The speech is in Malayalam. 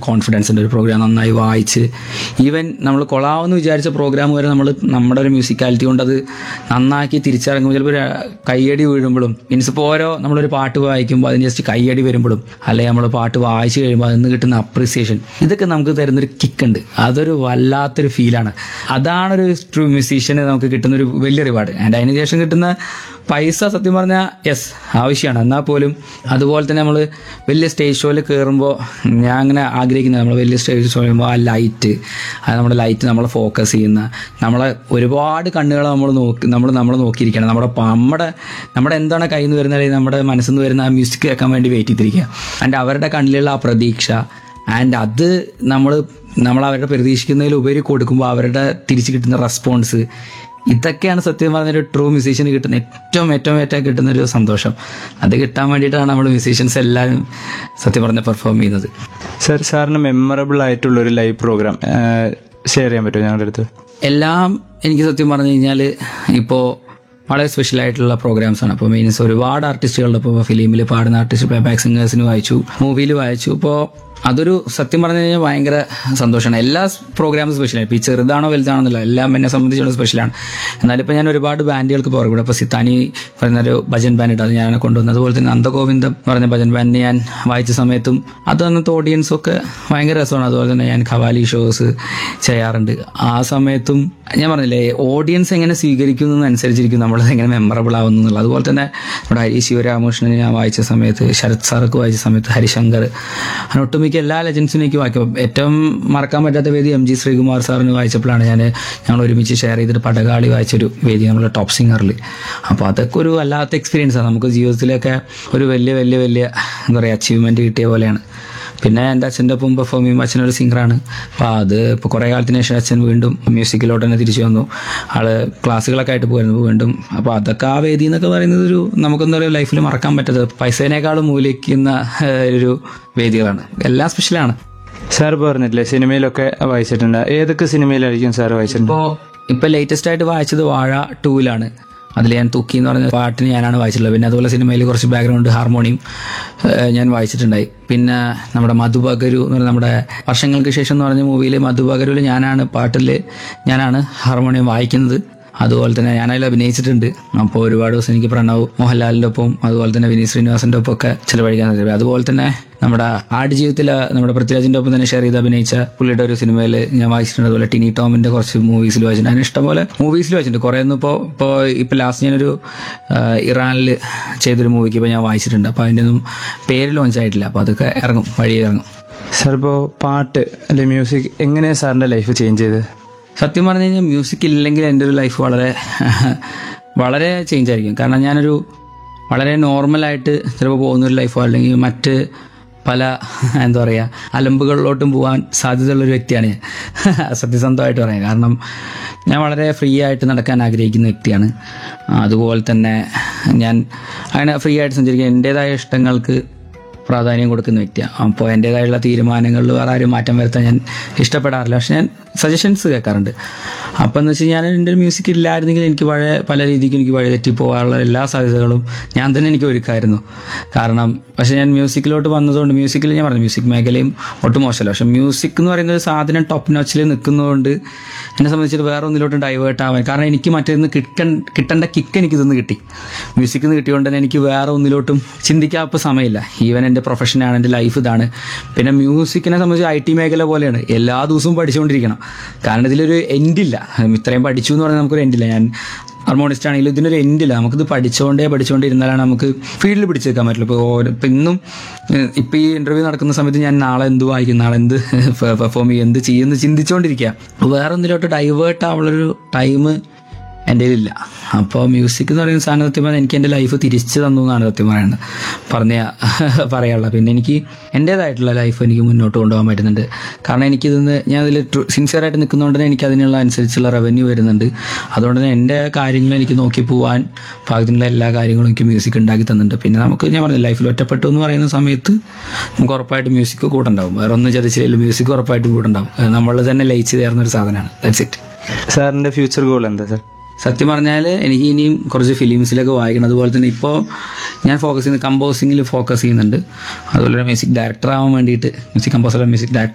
കോൺഫിഡൻസ് ഉണ്ട് ഒരു പ്രോഗ്രാം നന്നായി വായിച്ച് ഈവൻ നമ്മൾ കൊള്ളാമെന്ന് വിചാരിച്ച പ്രോഗ്രാം വരെ നമ്മൾ നമ്മുടെ ഒരു മ്യൂസിക്കാലിറ്റി കൊണ്ട് അത് നന്നാക്കി തിരിച്ചിറങ്ങുമ്പോൾ ചിലപ്പോൾ ഒരു കയ്യടി വീഴുമ്പോഴും മീൻസ് ഇപ്പോൾ ഓരോ നമ്മളൊരു പാട്ട് വായിക്കുമ്പോൾ അതിന് ജസ്റ്റ് കയ്യടി വരുമ്പോഴും അല്ലെങ്കിൽ നമ്മൾ പാട്ട് വായിച്ചു കഴിയുമ്പോൾ അതിൽ നിന്ന് കിട്ടുന്ന അപ്രിസിയേഷൻ ഇതൊക്കെ നമുക്ക് തരുന്നൊരു കിക്ക് ഉണ്ട് അതൊരു വല്ലാത്തൊരു ഫീലാണ് അതാണൊരു ട്രൂ മ്യൂസീഷ്യന് നമുക്ക് കിട്ടുന്ന ഒരു വലിയ റിവാർഡ് ആൻഡ് അതിന് ശേഷം കിട്ടുന്ന പൈസ സത്യം പറഞ്ഞാൽ യെസ് ആവശ്യമാണ് എന്നാൽ പോലും അതുപോലെ തന്നെ നമ്മൾ വലിയ സ്റ്റേജ് ഷോയിൽ കയറുമ്പോൾ ഞാൻ അങ്ങനെ ആഗ്രഹിക്കുന്നത് നമ്മൾ വലിയ സ്റ്റേജ് ഷോ ചെയ്യുമ്പോൾ ആ ലൈറ്റ് അത് നമ്മുടെ ലൈറ്റ് നമ്മളെ ഫോക്കസ് ചെയ്യുന്ന നമ്മളെ ഒരുപാട് കണ്ണുകൾ നമ്മൾ നോക്കി നമ്മൾ നമ്മൾ നോക്കിയിരിക്കണം നമ്മുടെ പ- നമ്മുടെ നമ്മുടെ എന്താണ് കയ്യിൽ നിന്ന് വരുന്ന അല്ലെങ്കിൽ നമ്മുടെ മനസ്സിൽ നിന്ന് വരുന്ന ആ മ്യൂസിക് കേൾക്കാൻ വേണ്ടി വെയിറ്റ് ചെയ്തിരിക്കുക ആൻഡ് അവരുടെ കണ്ണിലുള്ള ആ പ്രതീക്ഷ ആൻഡ് അത് നമ്മൾ നമ്മൾ അവരുടെ പ്രതീക്ഷിക്കുന്നതിൽ ഉപരി കൊടുക്കുമ്പോൾ അവരുടെ തിരിച്ച് കിട്ടുന്ന റെസ്പോൺസ് ഇതൊക്കെയാണ് സത്യം പറഞ്ഞൊരു ട്രൂ മ്യൂസീഷ്യന് കിട്ടുന്ന ഏറ്റവും ഏറ്റവും ഏറ്റവും കിട്ടുന്ന ഒരു സന്തോഷം അത് കിട്ടാൻ വേണ്ടിയിട്ടാണ് നമ്മൾ മ്യൂസീഷ്യൻസ് എല്ലാവരും സത്യം പറഞ്ഞ പെർഫോം ചെയ്യുന്നത് സർ സാറിന് മെമ്മറബിൾ ആയിട്ടുള്ള ഒരു ലൈവ് പ്രോഗ്രാം ഷെയർ ചെയ്യാൻ പറ്റുമോ ഞങ്ങളുടെ അടുത്ത് എല്ലാം എനിക്ക് സത്യം പറഞ്ഞു കഴിഞ്ഞാൽ ഇപ്പോൾ വളരെ സ്പെഷ്യൽ ആയിട്ടുള്ള പ്രോഗ്രാംസ് ആണ് അപ്പോൾ മീൻസ് ഒരുപാട് ആർട്ടിസ്റ്റുകളുടെ ഇപ്പോൾ ഫിലിമിൽ പാടുന്ന ആർട്ടിസ്റ്റ് പ്ലേ ബാക്ക് സിംഗേഴ്സിന് വായിച്ചു മൂവിയിൽ വായിച്ചു ഇപ്പോൾ അതൊരു സത്യം പറഞ്ഞു കഴിഞ്ഞാൽ ഭയങ്കര സന്തോഷമാണ് എല്ലാ പ്രോഗ്രാമും സ്പെഷ്യലാണ് ഇപ്പോൾ ഈ ചെറുതാണോ വലുതാണോ എന്നല്ല എല്ലാം എന്നെ സംബന്ധിച്ചുള്ള സ്പെഷ്യലാണ് എന്നാലിപ്പോൾ ഞാൻ ഒരുപാട് ബാൻഡുകൾക്ക് പുറകെ കൂടെ ഇപ്പോൾ സിത്താനി പറയുന്ന ഒരു ഭജൻ ബാൻഡ് ഉണ്ട് അത് ഞാൻ കൊണ്ടുവന്നു അതുപോലെ തന്നെ നന്ദഗോവിന്ദം എന്ന് പറഞ്ഞ ഭജൻ ബാൻഡിന് ഞാൻ വായിച്ച സമയത്തും അത് അന്നത്തെ ഓഡിയൻസ് ഒക്കെ ഭയങ്കര രസമാണ് അതുപോലെ തന്നെ ഞാൻ ഖവാലി ഷോസ് ചെയ്യാറുണ്ട് ആ സമയത്തും ഞാൻ പറഞ്ഞില്ലേ ഓഡിയൻസ് എങ്ങനെ സ്വീകരിക്കുന്നതനുസരിച്ചിരിക്കും നമ്മളത് എങ്ങനെ മെമ്മറബിൾ ആവുന്നു എന്നുള്ളത് അതുപോലെ തന്നെ നമ്മുടെ ഹരി ശിവരാമകൃഷ്ണനെ ഞാൻ വായിച്ച സമയത്ത് ശരത് സാർക്ക് വായിച്ച സമയത്ത് ഹരിശങ്കർ അങ്ങനെ ഒട്ടുമിക്ക എല്ലാ ലെജൻസിനും എനിക്ക് വായിക്കും ഏറ്റവും മറക്കാൻ പറ്റാത്ത വേദി എം ജി ശ്രീകുമാർ സാറിന് വായിച്ചപ്പോഴാണ് ഞാൻ ഞങ്ങൾ ഒരുമിച്ച് ഷെയർ ചെയ്തിട്ട് പടകാളി വായിച്ചൊരു വേദി നമ്മുടെ ടോപ്പ് സിംഗറിൽ അപ്പോൾ അതൊക്കെ ഒരു വല്ലാത്ത എക്സ്പീരിയൻസ് ആണ് നമുക്ക് ജീവിതത്തിലൊക്കെ ഒരു വലിയ വലിയ വലിയ എന്താ പറയുക അച്ചീവ്മെൻറ്റ് കിട്ടിയ പോലെയാണ് പിന്നെ എൻ്റെ അച്ഛൻ്റെ ഒപ്പം പെർഫോം ചെയ്യുമ്പോൾ അച്ഛനൊരു സിംഗറാണ് അപ്പോൾ അത് ഇപ്പോൾ കുറേ കാലത്തിന് ശേഷം അച്ഛൻ വീണ്ടും മ്യൂസിക്കിലോട്ട് തന്നെ തിരിച്ചു വന്നു ആള് ക്ലാസ്സുകളൊക്കെ ആയിട്ട് പോയിരുന്നു വീണ്ടും അപ്പോൾ അതൊക്കെ ആ വേദി എന്നൊക്കെ പറയുന്നത് ഒരു നമുക്കെന്താ പറയുക ലൈഫിൽ മറക്കാൻ പറ്റാത്തത് പൈസേനേക്കാളും മൂലിക്കുന്ന ഏഹ്, ഒരു വേദികളാണ് എല്ലാം സ്പെഷ്യലാണ് സാർ പറഞ്ഞിട്ടില്ലേ സിനിമയിലൊക്കെ വായിച്ചിട്ടുണ്ട് ഏതൊക്കെ സിനിമയിലായിരിക്കും സാർ വായിച്ചിട്ടുണ്ട് ഇപ്പോൾ ഇപ്പോൾ ലേറ്റസ്റ്റ് ആയിട്ട് വായിച്ചത് വാഴ ടൂവിലാണ് അതിൽ ഞാൻ തുക്കി എന്ന് പറഞ്ഞ പാട്ടിന് ഞാനാണ് വായിച്ചിട്ടുള്ളത് പിന്നെ അതുപോലെ സിനിമയിൽ കുറച്ച് ബാക്ക്ഗ്രൗണ്ട് ഹാർമോണിയം ഏഹ്, ഞാൻ വായിച്ചിട്ടുണ്ടായി പിന്നെ നമ്മുടെ മധുബഗരു എന്ന് പറഞ്ഞ നമ്മുടെ വർഷങ്ങൾക്ക് ശേഷം എന്ന് പറഞ്ഞ മൂവിയിൽ മധുബഗരുവിൽ ഞാനാണ് പാട്ടിൽ ഞാനാണ് ഹാർമോണിയം വായിക്കുന്നത് അതുപോലെ തന്നെ ഞാനതിൽ അഭിനയിച്ചിട്ടുണ്ട് അപ്പോൾ ഒരുപാട് ദിവസം എനിക്ക് പ്രണവ് മോഹൻലാലിൻ്റെ ഒപ്പം അതുപോലെ തന്നെ വിനീത് ശ്രീനിവാസൻ്റെ ഒപ്പം ഒക്കെ ചിലവഴിക്കാൻ സാധിക്കും അതുപോലെ തന്നെ നമ്മുടെ ആട് ജീവിതത്തിൽ നമ്മുടെ പൃഥ്വിരാജിൻ്റെ ഒപ്പം തന്നെ ഷെയർ ചെയ്ത് അഭിനയിച്ച പുള്ളിയുടെ ഒരു സിനിമയിൽ ഞാൻ വായിച്ചിട്ടുണ്ട് അതുപോലെ ടിനി ടോമിൻ്റെ കുറച്ച് മൂവീസിൽ വായിച്ചിട്ടുണ്ട് അതിന് ഇഷ്ടംപോലെ മൂവീസിൽ വായിച്ചിട്ടുണ്ട് കുറേ ഒന്നും ഇപ്പോൾ ഇപ്പോൾ ഇപ്പോൾ ലാസ്റ്റ് ഞാനൊരു ആ, ഇറാനിൽ ചെയ്തൊരു മൂവിക്ക് ഇപ്പോൾ ഞാൻ വായിച്ചിട്ടുണ്ട് അപ്പോൾ അതിൻ്റെ ഒന്നും പേര് ലോഞ്ച് ആയിട്ടില്ല അപ്പോൾ അതൊക്കെ ഇറങ്ങും വഴി ഇറങ്ങും സാർ ഇപ്പോൾ പാട്ട് അല്ലെ മ്യൂസിക് എങ്ങനെയാണ് സാറിൻ്റെ ലൈഫ് ചേഞ്ച് ചെയ്ത് സത്യം പറഞ്ഞു കഴിഞ്ഞാൽ മ്യൂസിക് ഇല്ലെങ്കിൽ എൻ്റെ ഒരു ലൈഫ് വളരെ വളരെ ചേഞ്ച് ആയിരിക്കും കാരണം ഞാനൊരു വളരെ നോർമലായിട്ട് ചിലപ്പോൾ പോകുന്ന ഒരു ലൈഫോ അല്ലെങ്കിൽ മറ്റ് പല എന്താ പറയുക അലമ്പുകളിലോട്ടും പോകാൻ സാധ്യതയുള്ളൊരു വ്യക്തിയാണ് ഞാൻ സത്യസന്ധമായിട്ട് പറയാം കാരണം ഞാൻ വളരെ ഫ്രീ ആയിട്ട് നടക്കാൻ ആഗ്രഹിക്കുന്ന വ്യക്തിയാണ് അതുപോലെ തന്നെ ഞാൻ അങ്ങനെ ഫ്രീ ആയിട്ട് സഞ്ചരിക്കാൻ എൻ്റേതായ ഇഷ്ടങ്ങൾക്ക് പ്രാധാന്യം കൊടുക്കുന്ന വ്യക്തിയാണ് അപ്പോൾ എൻ്റേതായുള്ള തീരുമാനങ്ങളിൽ വേറെ ആരും മാറ്റം വരുത്താൻ ഞാൻ ഇഷ്ടപ്പെടാറില്ല പക്ഷെ ഞാൻ സജഷൻസ് കേൾക്കാറുണ്ട് അപ്പോൾ എന്ന് വെച്ച് കഴിഞ്ഞാൽ എൻ്റെ ഒരു മ്യൂസിക് ഇല്ലായിരുന്നെങ്കിൽ എനിക്ക് പഴയ പല രീതിക്ക് എനിക്ക് വഴി തെറ്റി പോകാനുള്ള എല്ലാ സാധ്യതകളും ഞാൻ തന്നെ എനിക്ക് ഒരുക്കായിരുന്നു കാരണം പക്ഷെ ഞാൻ മ്യൂസിക്കിലോട്ട് വന്നതുകൊണ്ട് മ്യൂസിക്കിൽ ഞാൻ പറഞ്ഞു മ്യൂസിക് മേഖലയും ഒട്ടും മോശമല്ല പക്ഷെ മ്യൂസിക് എന്ന് പറയുന്ന ഒരു സാധനം ടോപ്പ് നോച്ചിൽ നിൽക്കുന്നതുകൊണ്ട് എന്നെ സംബന്ധിച്ചിട്ട് വേറെ ഒന്നിലോട്ടും ഡൈവേർട്ട് ആവാൻ കാരണം എനിക്ക് മറ്റേന്ന് കിട്ടൻ കിട്ടേണ്ട കിക്ക് എനിക്ക് ഇതൊന്ന് കിട്ടി മ്യൂസിക്കിൽ നിന്ന് കിട്ടിയോണ്ട് തന്നെ എനിക്ക് വേറെ ഒന്നിലോട്ടും ചിന്തിക്കാൻ ഇപ്പോൾ സമയമില്ല ഈവൻ എൻ്റെ പ്രൊഫഷനാണ് എൻ്റെ ലൈഫ് ഇതാണ് പിന്നെ മ്യൂസിക്കിനെ സംബന്ധിച്ച് ഐ ടി മേഖല പോലെയാണ് എല്ലാ ദിവസവും പഠിച്ചുകൊണ്ടിരിക്കണം കാരണം ഇതിലൊരു എൻഡില്ല ഇത്രയും പഠിച്ചു എന്ന് പറഞ്ഞാൽ നമുക്കൊരു എൻഡില്ല ഞാൻ ഹാർമോണിസ്റ്റ് ആണെങ്കിലും ഇതിനൊരു എൻഡില്ല നമുക്കിത് പഠിച്ചുകൊണ്ടേ പഠിച്ചുകൊണ്ടിരുന്നാലാണ് നമുക്ക് ഫീൽഡിൽ പിടിച്ചു വെക്കാൻ പറ്റുള്ളൂ ഇപ്പോൾ ഓരോ ഇപ്പം ഇന്നും ഏഹ്, ഇപ്പം ഈ ഇൻ്റർവ്യൂ നടക്കുന്ന സമയത്ത് ഞാൻ നാളെ എന്ത് വായിക്കും നാളെ എന്ത് പെർഫോം ചെയ്യും എന്ത് ചെയ്യുമെന്ന് ചിന്തിച്ചുകൊണ്ടിരിക്കുക വേറെ ഒന്നിലോട്ട് ഡൈവേർട്ട് ആവുള്ളൊരു ടൈം എൻ്റെ കയ്യിലില്ല അപ്പോൾ മ്യൂസിക് എന്ന് പറയുന്ന സാധനം സത്യം പറഞ്ഞാൽ എനിക്ക് എൻ്റെ ലൈഫ് തിരിച്ചു തന്നു എന്നാണ് സത്യം പറയുന്നത് പറഞ്ഞ പറയാനുള്ളത് പിന്നെ എനിക്ക് എൻ്റേതായിട്ടുള്ള ലൈഫ് എനിക്ക് മുന്നോട്ട് കൊണ്ടുപോകാൻ പറ്റുന്നുണ്ട് കാരണം എനിക്കിതിന്ന് ഞാൻ അതിൽ സിൻസിയറായിട്ട് നിൽക്കുന്നതുകൊണ്ട് തന്നെ എനിക്ക് അതിനുള്ള അനുസരിച്ചുള്ള റവന്യൂ വരുന്നുണ്ട് അതുകൊണ്ട് തന്നെ എൻ്റെ കാര്യങ്ങൾ എനിക്ക് നോക്കി പോകാൻ പാകത്തിനുള്ള എല്ലാ കാര്യങ്ങളും എനിക്ക് മ്യൂസിക് ഉണ്ടാക്കി തന്നിട്ടുണ്ട് പിന്നെ നമുക്ക് ഞാൻ പറഞ്ഞു ലൈഫിൽ ഒറ്റപ്പെട്ടു എന്ന് പറയുന്ന സമയത്ത് നമുക്ക് ഉറപ്പായിട്ട് മ്യൂസിക് കൂടെ ഉണ്ടാവും വേറെ ഒന്നും ചതിച്ചില്ല മ്യൂസിക് ഉറപ്പായിട്ടും കൂടെ ഉണ്ടാവും നമ്മൾ തന്നെ ലയിച്ച് ചേർന്ന ഒരു സാധനമാണ് ദാറ്റ്സ് ഇറ്റ് സാറിൻ്റെ ഫ്യൂച്ചർ ഗോൾ എന്താ സാർ സത്യം പറഞ്ഞാൽ എനിക്ക് ഇനിയും കുറച്ച് ഫിലിംസിലൊക്കെ വായിക്കണം അതുപോലെ തന്നെ ഇപ്പോൾ ഞാൻ ഫോക്കസ് ചെയ്യുന്നത് കമ്പോസിങ്ങിൽ ഫോക്കസ് ചെയ്യുന്നുണ്ട് അതുപോലെ മ്യൂസിക് ഡയറക്ടർ ആവാൻ വേണ്ടിയിട്ട് മ്യൂസിക് കമ്പോസർ മ്യൂസിക്